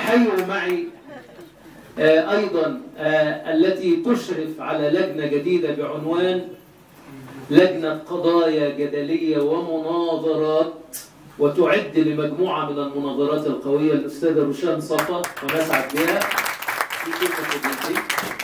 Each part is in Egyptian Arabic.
حيوا معي آه، أيضا آه، التي تشرف على لجنة جديدة بعنوان لجنة قضايا جدلية ومناظرات وتعد لمجموعة من المناظرات القوية الأستاذة روشان صفا ونسعد بها في كلمة خدمتي.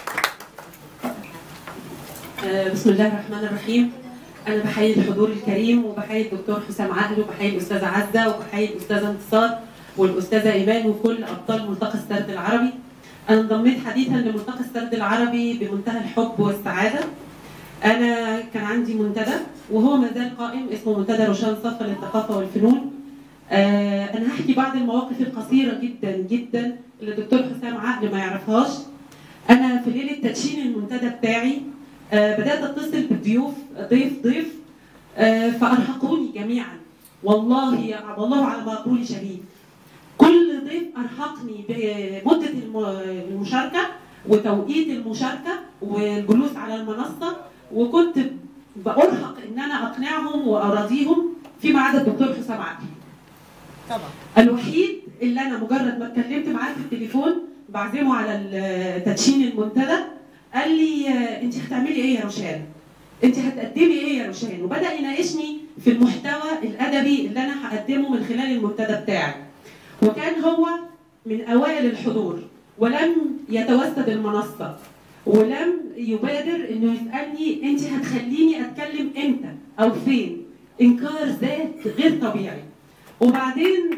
آه، بسم الله الرحمن الرحيم انا بحيي الحضور الكريم وبحيي الدكتور حسام عقل وبحيي الاستاذه عزه وبحيي الاستاذه انتصار والاستاذه ايمان وكل ابطال ملتقى السرد العربي انا انضميت حديثا لملتقى السرد العربي بمنتهى الحب والسعاده انا كان عندي منتدى وهو ما زال قائم اسمه منتدى روشان صفا للثقافه والفنون آه، انا هحكي بعض المواقف القصيره جدا جدا اللي الدكتور حسام عقل ما يعرفهاش انا في ليله تدشين المنتدى بتاعي آه، بدات اتصل بالضيوف ضيف ضيف آه، فارهقوني جميعا والله يا والله على ما اقول شهيد كل ضيف ارهقني بمده الم- المشاركه وتوقيت المشاركه والجلوس على المنصه وكنت بارهق ان انا اقنعهم واراضيهم فيما عدا الدكتور حسام عقل طبعا الوحيد اللي انا مجرد ما اتكلمت معاه في التليفون بعزمه على ال- تدشين المنتدى قال لي آه، انت هتعملي ايه يا روشان؟ انت هتقدمي ايه يا روشان؟ وبدا يناقشني في المحتوى الادبي اللي انا هقدمه من خلال المنتدى بتاعي. وكان هو من اوائل الحضور ولم يتوسد المنصه ولم يبادر انه يسالني انت هتخليني اتكلم امتى او فين؟ انكار ذات غير طبيعي. وبعدين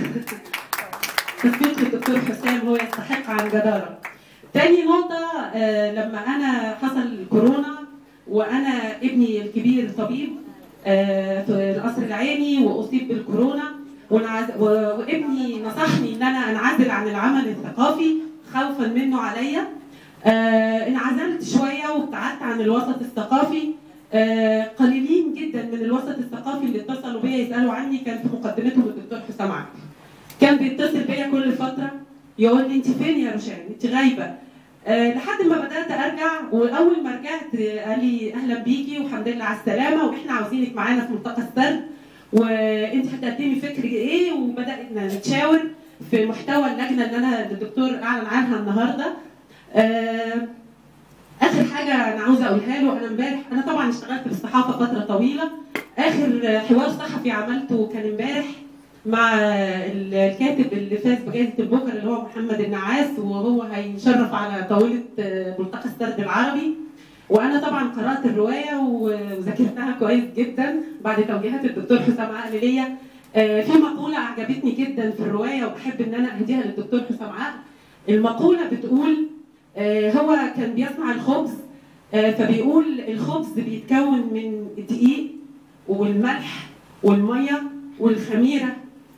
تثبيت الدكتور حسام هو يستحق عن جدارة. تاني نقطة آه، لما أنا حصل كورونا وأنا ابني الكبير طبيب آه، في القصر العيني وأصيب بالكورونا ونعز- و- وابني نصحني إن أنا أنعزل عن العمل الثقافي خوفا منه عليا آه، انعزلت شوية وابتعدت عن الوسط الثقافي آه، قليلين جدا من الوسط الثقافي اللي اتصلوا بيا يسالوا عني كان في مقدمتهم الدكتور حسام عبد كان بيتصل بيا كل فتره يقول لي انت فين يا روشان انت غايبه أه لحد ما بدات ارجع واول ما رجعت آه، قال لي اهلا بيكي والحمد لله على السلامه واحنا عاوزينك معانا في ملتقى السرد وانت هتقدمي فكر ايه وبدانا نتشاور في محتوى اللجنه اللي انا الدكتور اعلن عنها النهارده أه اخر حاجه انا عاوزه اقولها له انا امبارح انا طبعا اشتغلت في الصحافه فتره طويله اخر حوار صحفي عملته كان امبارح مع الكاتب اللي فاز بجائزه البوكر اللي هو محمد النعاس وهو هيشرف على طاوله ملتقى السرد العربي وانا طبعا قرات الروايه وذاكرتها كويس جدا بعد توجيهات الدكتور حسام عقل ليا آه، في مقوله عجبتني جدا في الروايه وبحب ان انا اهديها للدكتور حسام عقل المقوله بتقول آه، هو كان بيصنع الخبز آه، فبيقول الخبز بيتكون من الدقيق والملح والميه والخميره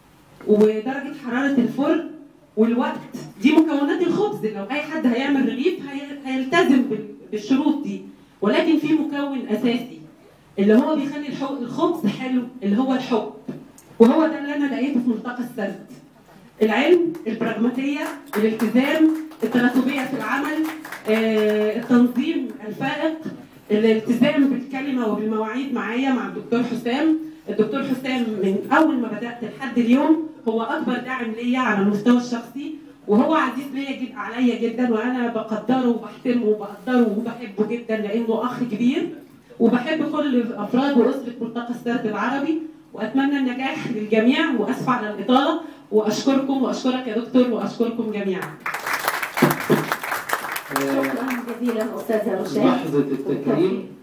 ودرجه حراره الفرن والوقت دي مكونات الخبز لو اي حد هيعمل رغيف هي- هيلتزم بال- بالشروط دي ولكن في مكون اساسي اللي هو بيخلي الحو- الخبز حلو اللي هو الحب وهو ده اللي انا لقيته في ملتقى السرد العلم البراغماتيه الالتزام التناسبيه في العمل آه، التنظيم الفائق الالتزام بالكلمه وبالمواعيد معايا مع الدكتور حسام الدكتور حسام من اول ما بدات لحد اليوم هو اكبر داعم ليا على المستوى الشخصي وهو عزيز ليا جد عليا جدا وانا بقدره وبحترمه وبقدره وبحبه جدا لانه اخ كبير وبحب كل افراد واسره ملتقى السرد العربي واتمنى النجاح للجميع واسف على الاطاله واشكركم واشكرك يا دكتور واشكركم جميعا آه، شكرا جزيلا استاذه روشان لحظة التكريم